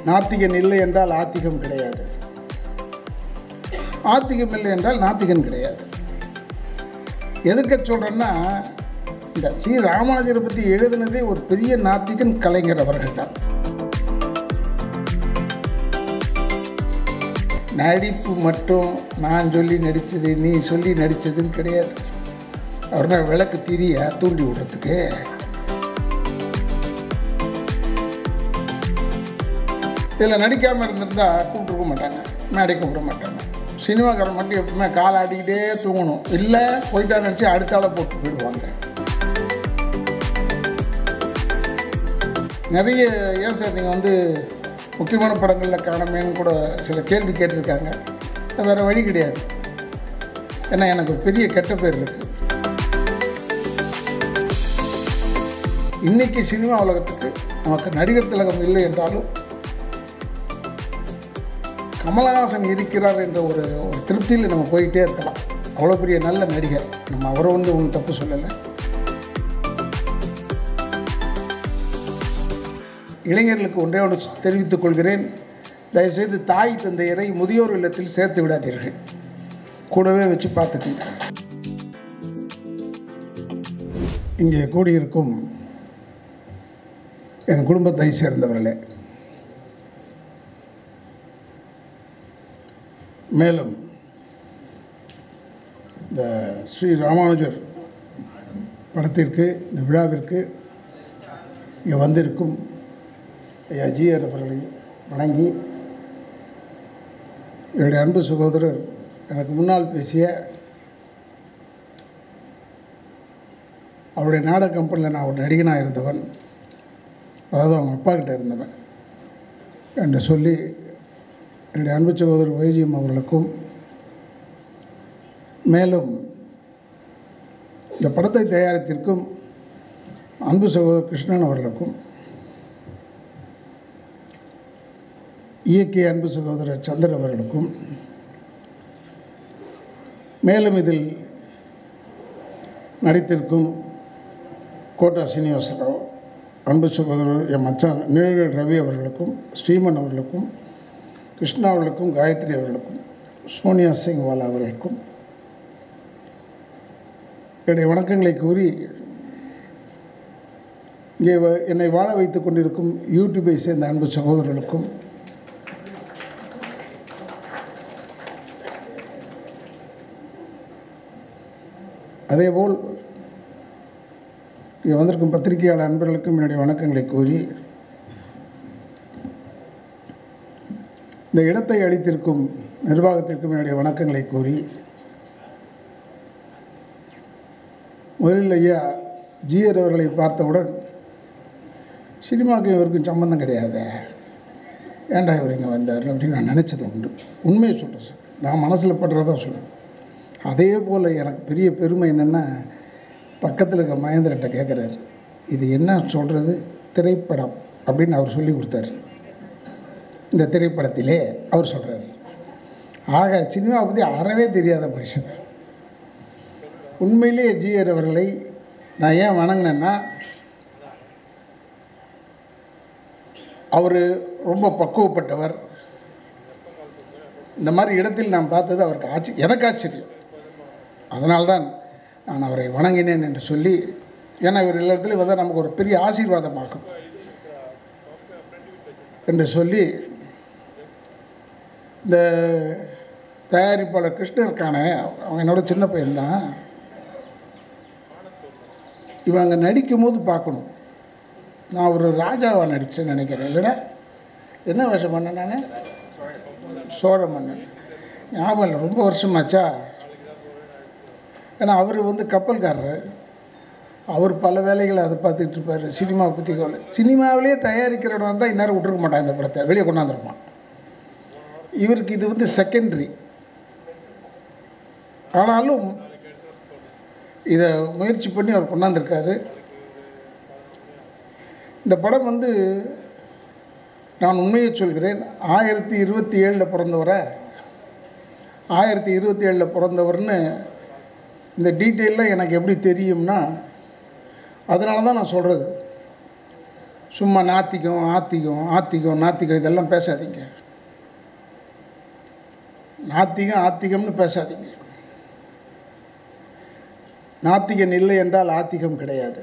நாத்திகன் இல்லை என்றால் ஆத்திகம் கிடையாது ஆத்திகம் இல்லை என்றால் நாத்திகன் கிடையாது எதுக்க சொல்கிறேன்னா இந்த ஸ்ரீ ராமானுஜரை பற்றி எழுதுனதே ஒரு பெரிய நாத்திகன் கலைஞர் அவர்கள் தான் நடிப்பு மட்டும் நான் சொல்லி நடித்தது நீ சொல்லி நடித்ததுன்னு கிடையாது அவர் நான் விளக்கு திரிய தூண்டி விடுறதுக்கு இதில் நடிக்காமல் இருந்திருந்தா கூப்பிட்டுருக்க மாட்டாங்க மேடை கூப்பிட மாட்டாங்க சினிமாக்காரன் மட்டும் எப்பவுமே காலை ஆடிக்கிட்டே தூங்கணும் இல்லை போயிட்டா நினச்சி அடுத்த ஆளை போட்டு போயிடுவாங்க நிறைய ஏன் சார் நீங்கள் வந்து முக்கியமான படங்களில் காணமேன்னு கூட சில கேள்வி கேட்டிருக்காங்க அது வேறு வழி கிடையாது ஏன்னா எனக்கு ஒரு பெரிய கெட்ட பேர் இருக்குது இன்னைக்கு சினிமா உலகத்துக்கு நமக்கு நடிகர் திலகம் இல்லை என்றாலும் கமலஹாசன் இருக்கிறார் என்ற ஒரு ஒரு திருப்தியில் நம்ம போயிட்டே இருக்கலாம் அவ்வளோ பெரிய நல்ல நடிகர் நம்ம அவரை வந்து ஒன்றும் தப்பு சொல்லலை இளைஞர்களுக்கு ஒன்றே ஒன்று தெரிவித்துக் கொள்கிறேன் தயவுசெய்து தாய் தந்தையரை முதியோர் இல்லத்தில் சேர்த்து விடாதீர்கள் கூடவே வச்சு பார்த்துக்கங்க இங்கே கூடியிருக்கும் என் குடும்பத்தை சேர்ந்தவர்களே மேலும் இந்த ஸ்ரீ ராமானுஜர் படத்திற்கு இந்த விழாவிற்கு இங்கே வந்திருக்கும் ஐயா ஜிஆர் அவர்களை வணங்கி என்னுடைய அன்பு சகோதரர் எனக்கு முன்னால் பேசிய அவருடைய நாடக கம்பெனியில் நான் ஒரு நடிகனாக இருந்தவன் அதாவது அவங்க அப்பா கிட்ட இருந்தவன் என்று சொல்லி என்னுடைய அன்பு சகோதரர் வைஜியம் அவர்களுக்கும் மேலும் இந்த படத்தை தயாரித்திருக்கும் அன்பு சகோதரர் கிருஷ்ணன் அவர்களுக்கும் இயக்கிய அன்பு சகோதரர் சந்திரன் அவர்களுக்கும் மேலும் இதில் நடித்திருக்கும் கோட்டா சீனிவாசராவ் அன்பு சகோதரர் என் மச்சான் நிழல் ரவி அவர்களுக்கும் ஸ்ரீமன் அவர்களுக்கும் கிருஷ்ணா அவர்களுக்கும் காயத்ரி அவர்களுக்கும் சோனியா சிங்வாலா அவர்களுக்கும் என்னுடைய வணக்கங்களை கூறி இங்கே வ- என்னை வாழ வைத்துக் கொண்டிருக்கும் யூடியூபை சேர்ந்த அன்பு சகோதரர்களுக்கும் அதேபோல் இங்கே வந்திருக்கும் பத்திரிகையாளர் அன்பர்களுக்கும் என்னுடைய வணக்கங்களை கூறி இந்த இடத்தை அளித்திருக்கும் நிர்வாகத்திற்கும் என்னுடைய வணக்கங்களை கூறி முதலில் ஐயா ஜிஆர் அவர்களை பார்த்தவுடன் சினிமாவுக்கு இவருக்கும் சம்பந்தம் கிடையாது ஏன்டா இவர் இங்கே வந்தார் அப்படின்னு நான் நினச்சது உண்டு உண்மையை சொல்கிறேன் சார் நான் மனசில் படுறதா சொல்லுவேன் அதே போல் எனக்கு பெரிய பெருமை என்னென்னா பக்கத்தில் இருக்க மகேந்திரன்ட்ட கேட்குறாரு இது என்ன சொல்கிறது திரைப்படம் அப்படின்னு அவர் சொல்லி கொடுத்தாரு இந்த திரைப்படத்திலே அவர் சொல்கிறாரு ஆக சினிமாவை பற்றி அறவே தெரியாத மனுஷன் உண்மையிலேயே ஜிஆர் அவர்களை நான் ஏன் வணங்கினேன்னா அவர் ரொம்ப பக்குவப்பட்டவர் இந்த மாதிரி இடத்தில் நான் பார்த்தது அவருக்கு ஆச்சு எனக்கு ஆச்சரியம் அதனால்தான் நான் அவரை வணங்கினேன் என்று சொல்லி ஏன்னா இவர் எல்லா இடத்துலையும் வந்தால் நமக்கு ஒரு பெரிய ஆசீர்வாதமாகும் என்று சொல்லி இந்த தயாரிப்பாளர் கிருஷ்ணன் இருக்கானே அவன் என்னோட சின்ன பையன்தான் இவன் அங்கே நடிக்கும் போது பார்க்கணும் நான் ஒரு ராஜாவாக நடித்தேன்னு நினைக்கிறேன் இல்லைடா என்ன வேஷம் பண்ணேன் நான் சோழ மன்னன் ஞாபகம் இல்லை ரொம்ப வருஷமாச்சா ஏன்னா அவர் வந்து கப்பல்காரர் அவர் பல வேலைகளை அதை பார்த்துக்கிட்டு இருப்பார் சினிமாவை பற்றி கவலை சினிமாவிலே தயாரிக்கிறவன் தான் இந்நேரம் விட்டுருக்க மாட்டான் இந்த படத்தை வெளியே கொண்டாந்துருப்பான் இவருக்கு இது வந்து செகண்டரி ஆனாலும் இதை முயற்சி பண்ணி அவர் கொண்டாந்துருக்காரு இந்த படம் வந்து நான் உண்மையை சொல்கிறேன் ஆயிரத்தி இருபத்தி ஏழில் பிறந்தவரை ஆயிரத்தி இருபத்தி ஏழில் பிறந்தவர்னு இந்த டீட்டெயிலில் எனக்கு எப்படி தெரியும்னா அதனால தான் நான் சொல்கிறது சும்மா நாத்திகம் ஆத்திகம் ஆத்திகம் நாத்திகம் இதெல்லாம் பேசாதீங்க நாத்திகம் ஆத்திகம்னு பேசாதீங்க நாத்திகன் இல்லை என்றால் ஆத்திகம் கிடையாது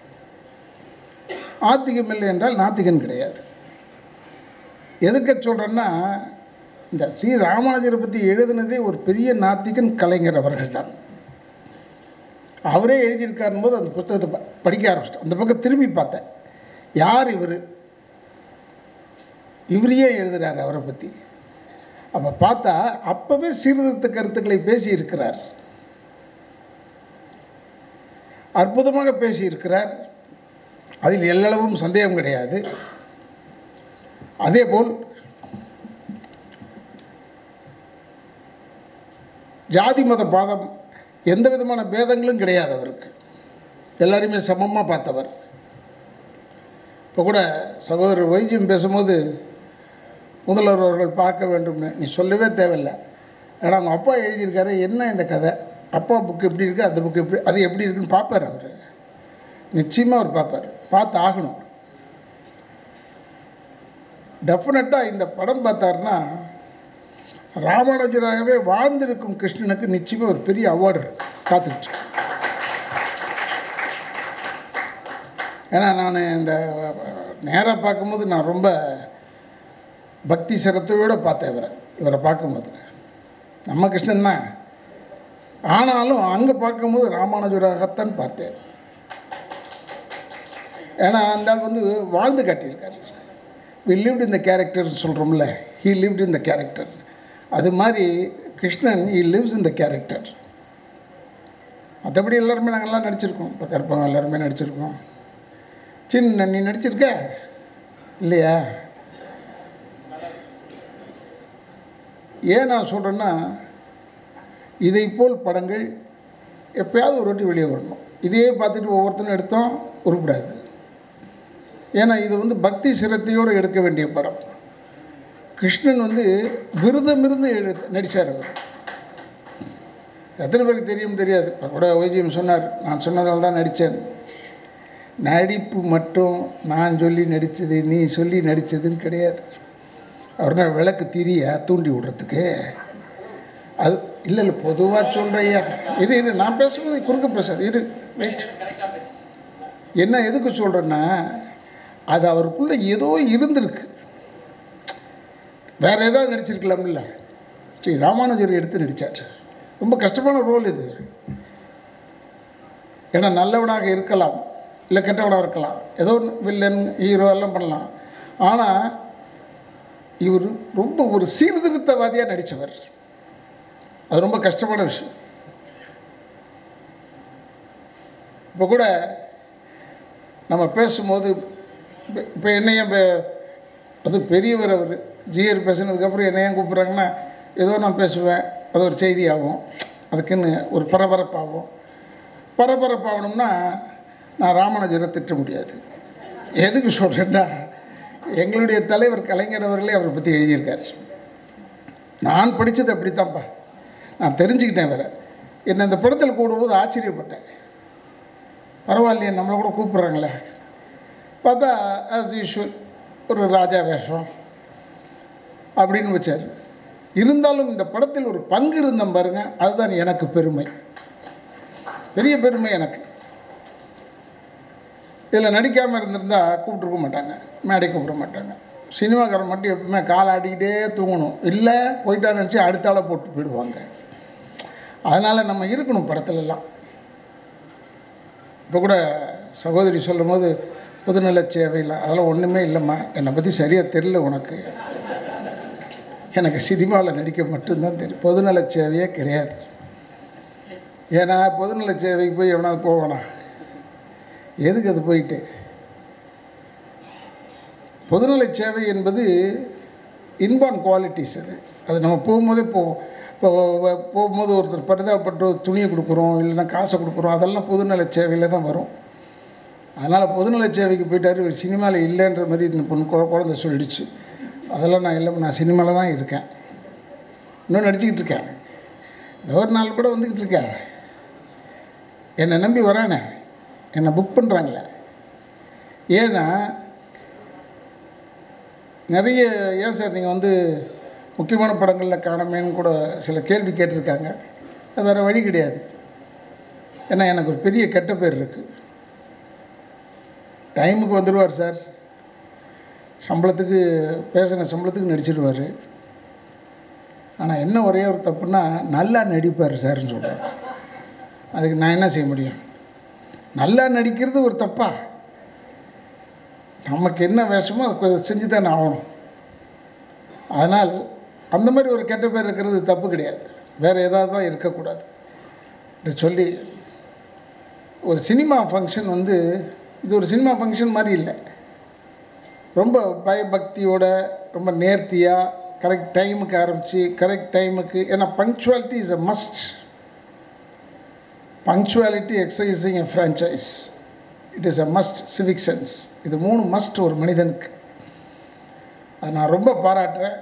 ஆத்திகம் இல்லை என்றால் நாத்திகன் கிடையாது எதுக்க சொல்கிறேன்னா இந்த ஸ்ரீ ராமானுஜரை பற்றி எழுதுனதே ஒரு பெரிய நாத்திகன் கலைஞர் அவர்கள் தான் அவரே எழுதியிருக்காருன்னு போது அந்த புத்தகத்தை ப- படிக்க ஆரம்பிச்சிட்டேன் அந்த பக்கம் திரும்பி பார்த்தேன் யார் இவர் இவரையே எழுதுறாரு அவரை பற்றி அப்போ பார்த்தா அப்போவே சீர்திருத்த கருத்துக்களை பேசியிருக்கிறார் அற்புதமாக பேசியிருக்கிறார் அதில் எல்லளவும் சந்தேகம் கிடையாது அதேபோல் ஜாதி மத பாதம் எந்த விதமான பேதங்களும் கிடையாது அவருக்கு எல்லாரையுமே சமமாக பார்த்தவர் இப்போ கூட சகோதரர் வைத்தியம் பேசும்போது முதல்வர் அவர்கள் பார்க்க வேண்டும்னு நீ சொல்லவே தேவையில்லை ஏன்னா அவங்க அப்பா எழுதியிருக்காரு என்ன இந்த கதை அப்பா புக்கு எப்படி இருக்குது அந்த புக்கு எப்படி அது எப்படி இருக்குன்னு பார்ப்பார் அவர் நிச்சயமாக அவர் பார்ப்பார் பார்த்து ஆகணும் டெஃபினட்டாக இந்த படம் பார்த்தாருன்னா ராமானுஜராகவே வாழ்ந்திருக்கும் கிருஷ்ணனுக்கு நிச்சயமாக ஒரு பெரிய அவார்டு காத்துக்கிட்டு இருக்கு. ஏன்னா நான் இந்த நேராக பார்க்கும்போது நான் ரொம்ப பக்தி சிரத்தையோடு பார்த்தேன் இவரை இவரை பார்க்கும்போது நம்ம கிருஷ்ணன் தான் ஆனாலும் அங்கே பார்க்கும்போது ராமானுஜராகத்தான் பார்த்தேன் ஏன்னா அந்த ஆள் வந்து வாழ்ந்து காட்டியிருக்காரு வி லிவ்ட் இந்த கேரக்டர்னு சொல்கிறோம்ல ஹீ லிவ்ட் இந்த கேரக்டர் அது மாதிரி கிருஷ்ணன் ஹீ லிவ்ஸ் இந்த கேரக்டர் மற்றபடி எல்லாருமே நாங்கள்லாம் நடிச்சிருக்கோம் இப்போ கற்பகம் எல்லாருமே நடிச்சிருக்கோம் சின்ன நீ நடிச்சிருக்க இல்லையா ஏன் நான் சொல்கிறேன்னா இதை போல் படங்கள் எப்பயாவது ஒரு வாட்டி வெளியே வரணும் இதையே பார்த்துட்டு ஒவ்வொருத்தரும் எடுத்தோம் உருப்படாது ஏன்னா இது வந்து பக்தி சிரத்தையோடு எடுக்க வேண்டிய படம் கிருஷ்ணன் வந்து விருதமிருந்து எழு நடித்தார் அவர் எத்தனை பேருக்கு தெரியும் தெரியாது இப்போ கூட வைஜியம் சொன்னார் நான் சொன்னதால் தான் நடித்தேன் நடிப்பு மட்டும் நான் சொல்லி நடித்தது நீ சொல்லி நடித்ததுன்னு கிடையாது அவர்னா விளக்கு திரியா தூண்டி விடுறதுக்கு அது இல்லை இல்லை பொதுவாக சொல்கிறையா இரு இரு நான் பேசும்போது குறுக்க பேசாது இரு ரைட் என்ன எதுக்கு சொல்கிறேன்னா அது அவருக்குள்ளே ஏதோ இருந்திருக்கு வேற ஏதாவது நடிச்சிருக்கலாம்ல ஸ்ரீ ராமானுஜர் எடுத்து நடித்தார் ரொம்ப கஷ்டமான ரோல் இது ஏன்னா நல்லவனாக இருக்கலாம் இல்லை கெட்டவனாக இருக்கலாம் ஏதோ ஒண்ணு வில்லன் ஹீரோ எல்லாம் பண்ணலாம் ஆனால் இவர் ரொம்ப ஒரு சீர்திருத்தவாதியாக நடித்தவர் அது ரொம்ப கஷ்டமான விஷயம் இப்போ கூட நம்ம பேசும்போது இப்போ- இப்போ என்னைய இப்போ- அது பெரியவர் அவர் ஜிஆர் பேசுனதுக்கப்புறம் என்னைய கூப்பிட்றாங்கன்னா ஏதோ நான் பேசுவேன் அது ஒரு செய்தி ஆகும் அதுக்குன்னு ஒரு பரபரப்பாகும் பரபரப்பாகணும்னா நான் ராமானுஜரை திட்ட முடியாது எதுக்கு சொல்கிறேன்னா எங்களுடைய தலைவர் கலைஞர் அவர்களே அவரை பற்றி எழுதியிருக்காரு நான் படித்தது அப்படித்தான்ப்பா நான் தெரிஞ்சுக்கிட்டேன் வேற என்னை இந்த படத்தில் கூடும்போது ஆச்சரியப்பட்டேன் பரவாயில்லையே நம்மளை கூட கூப்பிட்றாங்களே பார்த்தா ஆஸ் யூஷுவல் ஒரு ராஜா வேஷம் அப்படின்னு வச்சார் இருந்தாலும் இந்த படத்தில் ஒரு பங்கு இருந்தேன் பாருங்க அதுதான் எனக்கு பெருமை பெரிய பெருமை எனக்கு இதில் நடிக்காமல் இருந்திருந்தா கூப்பிட்டுருக்க மாட்டாங்க மேடை கூப்பிட மாட்டாங்க சினிமாக்காரன் மட்டும் எப்பவுமே காலை ஆடிக்கிட்டே தூங்கணும் இல்லை போயிட்டான்னு நினச்சி அடுத்த ஆளை போட்டு போயிடுவாங்க அதனால் நம்ம இருக்கணும் படத்துலலாம் இப்போ கூட சகோதரி சொல்லும் போது பொதுநல சேவையில் அதெல்லாம் ஒன்றுமே இல்லைம்மா என்னை பற்றி சரியாக தெரில உனக்கு எனக்கு சினிமாவில் நடிக்க மட்டும்தான் தெரியும் பொதுநல சேவையே கிடையாது ஏன்னா பொதுநல சேவைக்கு போய் எவனாவது போவானா எதுக்கு அது போயிட்டு பொதுநல சேவை என்பது இன்பான் குவாலிட்டிஸ் அது அது நம்ம போகும்போதே போவோம் இப்போ வ- போகும்போது ஒருத்தர் பரிதாபப்பட்டு ஒரு துணியை கொடுக்குறோம் இல்லைன்னா காசை கொடுக்குறோம் அதெல்லாம் பொதுநல சேவையில் தான் வரும் அதனால் பொதுநல சேவைக்கு போயிட்டாரு இவர் சினிமாவில் இல்லைன்ற மாதிரி இந்த பொண்ணு குழ- குழந்தை சொல்லிடுச்சு அதெல்லாம் நான் இல்லை நான் சினிமாவில் தான் இருக்கேன் இன்னும் நடிச்சுக்கிட்டு இருக்கேன் இந்த ஒரு நாள் கூட வந்துக்கிட்டு இருக்கேன் என்னை நம்பி வரானே என்னை புக் பண்ணுறாங்களே ஏன்னா நிறைய ஏன் சார் நீங்கள் வந்து முக்கியமான படங்களில் காணமேன்னு கூட சில கேள்வி கேட்டிருக்காங்க அது வேறு வழி கிடையாது ஏன்னா எனக்கு ஒரு பெரிய கெட்ட பேர் இருக்குது டைமுக்கு வந்துடுவார் சார் சம்பளத்துக்கு பேசின சம்பளத்துக்கு நடிச்சிடுவார் ஆனால் என்ன ஒரே ஒரு தப்புன்னா நல்லா நடிப்பார் சார்னு சொல்கிறேன் அதுக்கு நான் என்ன செய்ய முடியும் நல்லா நடிக்கிறது ஒரு தப்பா நமக்கு என்ன வேஷமோ அதை செஞ்சு தானே ஆகணும் அதனால் அந்த மாதிரி ஒரு கெட்ட பேர் இருக்கிறது தப்பு கிடையாது வேறு ஏதாவது தான் இருக்கக்கூடாது என்று சொல்லி ஒரு சினிமா ஃபங்க்ஷன் வந்து இது ஒரு சினிமா ஃபங்க்ஷன் மாதிரி இல்லை ரொம்ப பயபக்தியோட ரொம்ப நேர்த்தியாக கரெக்ட் டைமுக்கு ஆரம்பித்து கரெக்ட் டைமுக்கு ஏன்னா punctuality is a must punctuality exercising a franchise it is a must civic sense இது மூணு மஸ்ட் ஒரு மனிதனுக்கு அதை நான் ரொம்ப பாராட்டுறேன்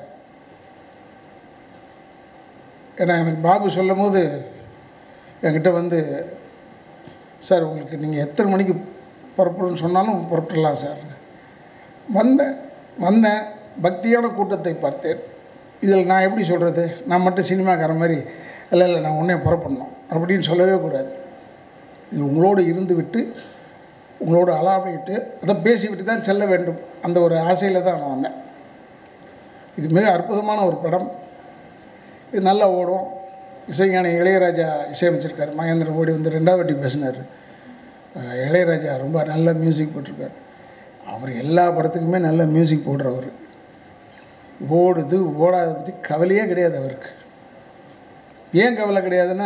ஏன்னா எனக்கு பாபு சொல்லும் போது என்கிட்ட வந்து சார் உங்களுக்கு நீங்கள் எத்தனை மணிக்கு புறப்படணும்னு சொன்னாலும் புறப்படலாம் சார் வந்தேன் வந்தேன் பக்தியான கூட்டத்தை பார்த்தேன் இதில் நான் எப்படி சொல்கிறது நான் மட்டும் சினிமாக்கார மாதிரி இல்லை இல்லை நான் உடனே புறப்படணும் அப்படின்னு சொல்லவே கூடாது இது உங்களோடு இருந்து விட்டு உங்களோட அலாமிட்டு அதை பேசிவிட்டு தான் செல்ல வேண்டும் அந்த ஒரு ஆசையில் தான் நான் வந்தேன் இது மிக அற்புதமான ஒரு படம் இது நல்லா ஓடும் இசைஞானி இளையராஜா இசையமைச்சிருக்காரு மகேந்திரன் ஓடி வந்து ரெண்டாவது வாட்டி பேசினார் அஹ் இளையராஜா ரொம்ப நல்ல மியூசிக் போட்டிருக்காரு அவர் எல்லா படத்துக்குமே நல்ல மியூசிக் போடுறவர் ஓடுது ஓடாத பற்றி கவலையே கிடையாது அவருக்கு ஏன் கவலை கிடையாதுன்னா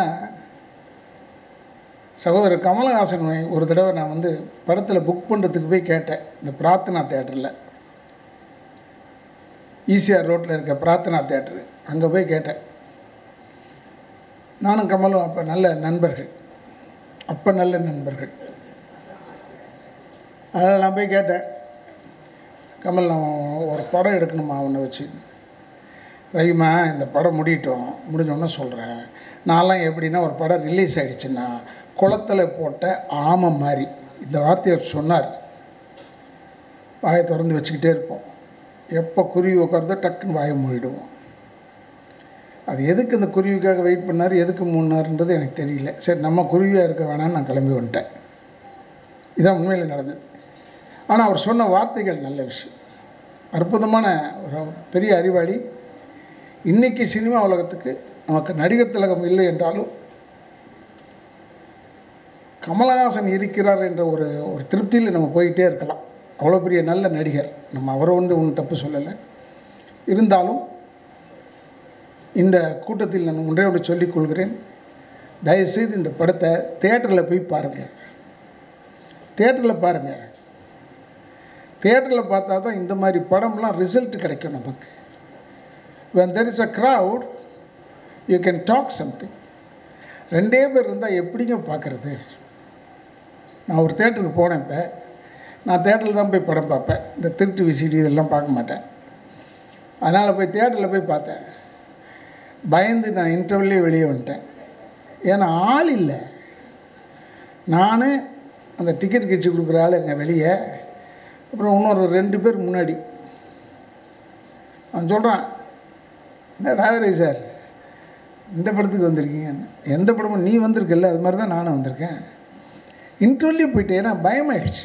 சகோதரர் கமலஹாசன் ஒரு தடவை நான் வந்து படத்தில் புக் பண்ணுறதுக்கு போய் கேட்டேன் இந்த பிரார்த்தனா தேட்டரில் ஈசிஆர் ரோட்டில் இருக்க பிரார்த்தனா தேட்டரு அங்கே போய் கேட்டேன் நானும் கமலும் அப்போ நல்ல நண்பர்கள் அப்போ நல்ல நண்பர்கள் அதனால் நான் போய் கேட்டேன் கமல் நான் ஒரு படம் எடுக்கணுமா அவனை வச்சு ரவிமா இந்த படம் முடியட்டும் முடிஞ்சோன்னே சொல்கிறேன் நான்லாம் எப்படின்னா ஒரு படம் ரிலீஸ் ஆகிடுச்சுன்னா குளத்தில் போட்ட ஆமை மாதிரி இந்த வார்த்தையை அவர் சொன்னார் வாயை திறந்து வச்சுக்கிட்டே இருப்போம் எப்போ குருவி உட்காருதோ டக்குன்னு வாயை மூடிடுவோம் அது எதுக்கு இந்த குருவிக்காக வெயிட் பண்ணார் எதுக்கு மூணாருன்றது எனக்கு தெரியல சரி நம்ம குருவியாக இருக்க வேணாம்னு நான் கிளம்பி வந்துட்டேன் இதான் உண்மையில் நடந்தது ஆனால் அவர் சொன்ன வார்த்தைகள் நல்ல விஷயம் அற்புதமான ஒரு பெரிய அறிவாளி இன்றைக்கி சினிமா உலகத்துக்கு நமக்கு நடிகர் திலகம் இல்லை என்றாலும் கமலஹாசன் இருக்கிறார் என்ற ஒரு ஒரு திருப்தியில் நம்ம போயிட்டே இருக்கலாம் அவ்வளோ பெரிய நல்ல நடிகர் நம்ம அவரை வந்து ஒன்றும் தப்பு சொல்லலை இருந்தாலும் இந்த கூட்டத்தில் நான் ஒன்றே ஒன்று சொல்லிக் கொள்கிறேன் தயவுசெய்து இந்த படத்தை தேட்டரில் போய் பாருங்கள் தேட்டரில் பாருங்கள் தேட்டரில் பார்த்தா தான் இந்த மாதிரி படம்லாம் ரிசல்ட் கிடைக்கும் நமக்கு when there is a crowd you can talk something ரெண்டே பேர் இருந்தால் எப்படிங்க பார்க்குறது நான் ஒரு தேட்டருக்கு போனேன் இப்போ நான் தேட்டரில் தான் போய் படம் பார்ப்பேன் இந்த திருட்டு விசிடி இதெல்லாம் பார்க்க மாட்டேன் அதனால் போய் தேட்டரில் போய் பார்த்தேன் பயந்து நான் இன்டர்வல்லே வெளியே வந்துட்டேன் ஏன்னா ஆள் இல்லை நான் அந்த டிக்கெட் கிழிச்சு கொடுக்குற ஆள் எங்கள் வெளியே அப்புறம் இன்னொரு ரெண்டு பேர் முன்னாடி அவன் சொல்கிறான் என்ன ராகரேஜ் சார் இந்த படத்துக்கு வந்திருக்கீங்க எந்த படமும் நீ வந்திருக்கல அது மாதிரி தான் நானும் வந்திருக்கேன் இன்டர்வியூ போயிட்டேன் ஏன்னா பயமாயிடுச்சு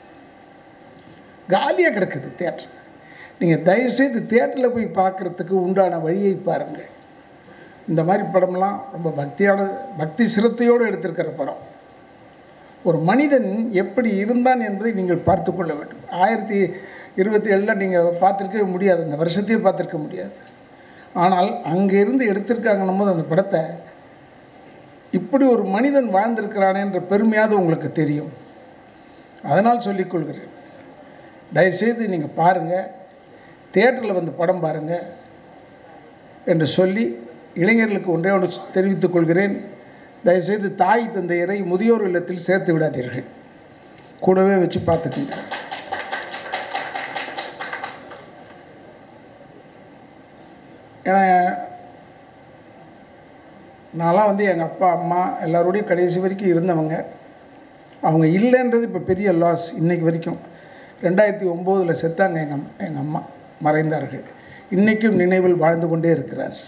காலியாக கிடக்குது தேட்டர் நீங்கள் தயவுசெய்து தேட்டரில் போய் பார்க்குறதுக்கு உண்டான வழியை பாருங்கள் இந்த மாதிரி படம்லாம் ரொம்ப பக்தியான பக்தி சிரத்தையோடு எடுத்திருக்கிற படம் ஒரு மனிதன் எப்படி இருந்தான் என்பதை நீங்கள் பார்த்து கொள்ள வேண்டும் ஆயிரத்தி இருபத்தி ஏழில் நீங்கள் பார்த்துருக்கவே முடியாது அந்த வருஷத்தையே பார்த்துருக்க முடியாது ஆனால் அங்கேருந்து எடுத்திருக்காங்கன்னும் போது அந்த படத்தை இப்படி ஒரு மனிதன் வாழ்ந்திருக்கிறானே என்ற பெருமையாவது உங்களுக்கு தெரியும் அதனால் சொல்லிக்கொள்கிறேன் தயவுசெய்து நீங்கள் பாருங்கள் தேட்டரில் வந்து படம் பாருங்கள் என்று சொல்லி இளைஞர்களுக்கு ஒன்றே ஒன்று தெரிவித்துக் கொள்கிறேன் தயவுசெய்து தாய் தந்தையரை முதியோர் இல்லத்தில் சேர்த்து விடாதீர்கள் கூடவே வச்சு பார்த்துக்குங்க ஏன்னா நான்லாம் வந்து எங்கள் அப்பா அம்மா எல்லாரோடையும் கடைசி வரைக்கும் இருந்தவங்க அவங்க இல்லைன்றது இப்போ பெரிய லாஸ் இன்னைக்கு வரைக்கும் ரெண்டாயிரத்தி ஒம்போதில் செத்தாங்க எங்கள் எங்கள் அம்மா மறைந்தார்கள் இன்றைக்கும் நினைவில் வாழ்ந்து கொண்டே இருக்கிறார்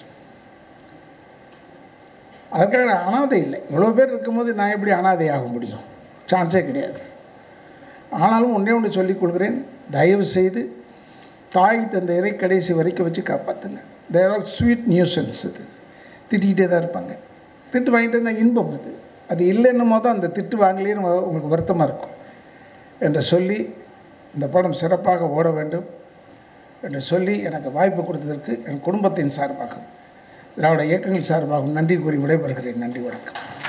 அதற்காக நான் அனாதை இல்லை இவ்வளோ பேர் இருக்கும்போது நான் எப்படி அனாதை ஆக முடியும் சான்ஸே கிடையாது ஆனாலும் ஒன்றே ஒன்று சொல்லிக் கொள்கிறேன் தயவு செய்து தாய் தந்தையரை கடைசி வரைக்கும் வச்சு காப்பாற்றுங்க தேர் ஆர் ஸ்வீட் நியூசன்ஸ் இது திட்டிகிட்டே தான் இருப்பாங்க திட்டு வாங்கிட்டு இருந்தால் இன்பம் அது அது இல்லைன்னும் போது அந்த திட்டு வாங்கலேன்னு உங்களுக்கு வருத்தமாக இருக்கும் என்று சொல்லி இந்த படம் சிறப்பாக ஓட வேண்டும் என்று சொல்லி எனக்கு வாய்ப்பு கொடுத்ததற்கு என் குடும்பத்தின் சார்பாக திராவிட இயக்கங்கள் சார்பாகவும் நன்றி கூறி விடைபெறுகிறேன் நன்றி வணக்கம்